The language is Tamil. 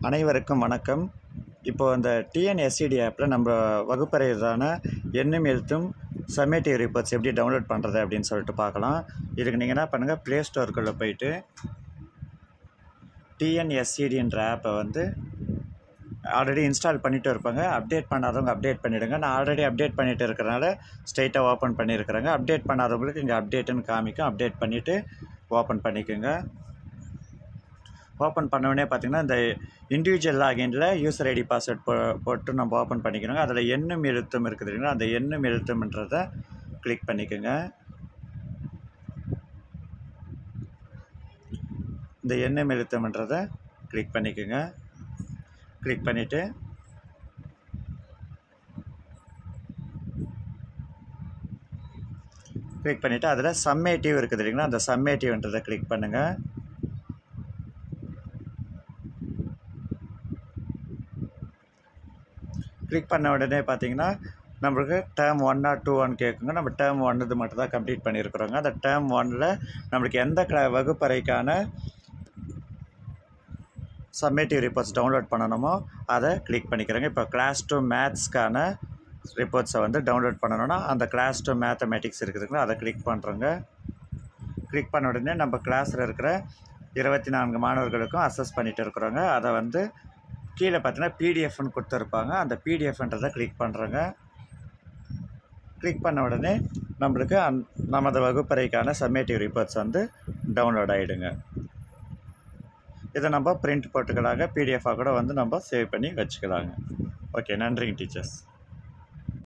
அனைவருக்கும் வணக்கம் இப்போ இந்த டிஎன்எஸ்சிடி ஆப்பில் நம்ம வகுப்பறையிலான எண்ணும் எழுத்தும் சம்மேட்டிவ் ரிப்போர்ட்ஸ் எப்படி டவுன்லோட் பண்ணுறது அப்படின்னு சொல்லிட்டு பார்க்கலாம் இதுக்கு நீங்கள் என்ன பண்ணுங்கள் ப்ளே ஸ்டோருக்குள்ளே போயிட்டு டிஎன்எஸ்சிடின்ற ஆப்பை வந்து ஆல்ரெடி இன்ஸ்டால் பண்ணிட்டு இருப்பாங்க அப்டேட் பண்ணாதவங்க அப்டேட் பண்ணிவிடுங்க நான் ஆல்ரெடி அப்டேட் பண்ணிட்டு இருக்கிறனால ஸ்ட்ரைட்டாக ஓப்பன் பண்ணியிருக்கிறேங்க அப்டேட் பண்ணாதவங்களுக்கு இங்கே அப்டேட்டுன்னு காமிக்கும் அப்டேட் பண்ணிவிட்டு ஓப்பன் பண்ணிக்கோங்க ஓப்பன் பண்ண உடனே பார்த்தீங்கன்னா இந்த இண்டிவிஜுவல் லாகின்ல யூசர் ஐடி பாஸ்வேர்ட் போ போட்டு நம்ம ஓப்பன் பண்ணிக்கணுங்க அதில் எண்ணும் எழுத்தும் இருக்குது இல்லைங்களா அந்த எண்ணும் எழுத்தும்ன்றதை கிளிக் பண்ணிக்கோங்க இந்த எண்ணும் எழுத்தும்ன்றதை கிளிக் பண்ணிக்கோங்க கிளிக் பண்ணிவிட்டு கிளிக் பண்ணிவிட்டு அதில் சம்மேட்டிவ் இருக்குது இல்லைங்களா அந்த சம்மேட்டிவ்ன்றதை கிளிக் பண்ணுங்கள் கிளிக் பண்ண உடனே பார்த்தீங்கன்னா நம்மளுக்கு term one or two one கேட்குங்க நம்ம டேர்ம் ஒன் இது மட்டும் தான் கம்ப்ளீட் பண்ணியிருக்கிறோங்க அந்த டேர்ம் ஒன்னில் நம்மளுக்கு எந்த க வகுப்பறைக்கான சம்மேட்டிவ் ரிப்போர்ட்ஸ் டவுன்லோட் பண்ணணுமோ அதை கிளிக் பண்ணிக்கிறேங்க இப்போ கிளாஸ் டூ மேத்ஸ்க்கான ரிப்போர்ட்ஸை வந்து டவுன்லோட் பண்ணணும்னா அந்த கிளாஸ் டூ மேத்தமெட்டிக்ஸ் இருக்குதுங்களா அதை கிளிக் பண்ணுறோங்க கிளிக் பண்ண உடனே நம்ம கிளாஸில் இருக்கிற இருபத்தி நான்கு மாணவர்களுக்கும் அசஸ் பண்ணிட்டு இருக்கிறோங்க அதை வந்து கீழே பார்த்தீங்கன்னா பிடிஎஃப்னு கொடுத்துருப்பாங்க அந்த பிடிஎஃப்ன்றதை கிளிக் பண்ணுறோங்க கிளிக் பண்ண உடனே நம்மளுக்கு அந் நமது வகுப்பறைக்கான சம்மேட்டிவ் ரிப்போர்ட்ஸ் வந்து டவுன்லோட் ஆகிடுங்க இதை நம்ம பிரிண்ட் போட்டுக்கலாங்க பிடிஎஃபாக கூட வந்து நம்ம சேவ் பண்ணி வச்சுக்கலாங்க ஓகே நன்றிங்க டீச்சர்ஸ்